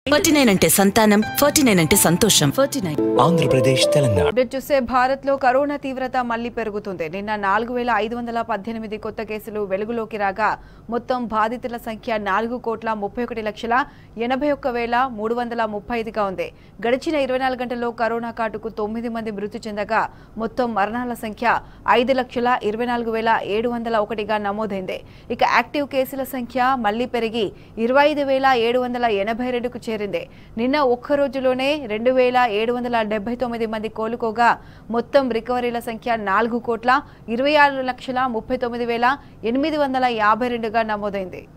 forty nine అంటే సంతానం forty nine అంటే సంతోషం forty nine Andhra Pradesh Telangana update చూస్తే భారత్ లో కరోనా తీవ్రత మళ్లీ పెరుగుతుంది నిన్న నాలుగు వేల ఐదు వందల పద్దెనిమిది కొత్త కేసులు వెలుగులోకి రాగా మొత్తం బాధితుల సంఖ్య నాలుగు కోట్ల ముప్పై ఒకటి లక్షల ఎనభై ఒక్క వేల మూడు వందల ముప్పై ఐదుగా ఉంది గడిచిన ఇరవై నాలుగు గంటల్లో కరోనా కాటుకు తొమ్మిది మంది మృతి చెందగా మొత్తం మరణాల సంఖ్య ఐదు లక్షల ఇరవై నాలుగు వేల ఏడు వందల ఒకటిగా నమోదైంది ఇక యాక్టివ్ కేసుల సంఖ్య మళ్లీ పెరిగి ఇరవై ఐదు వేల ఏడు వందల ఎనభై రెండుకు చేరింది నిన్న ఒక్క రోజులోనే రెండు వేల ఏడు వందల డెబ్బై తొమ్మిది మంది కోలుకోగా మొత్తం రికవరీల సంఖ్య నాలుగు కోట్ల ఇరవై ఆరు లక్షల ముప్పై తొమ్మిది వేల ఎనిమిది వందల యాభై రెండుగా నమోదైంది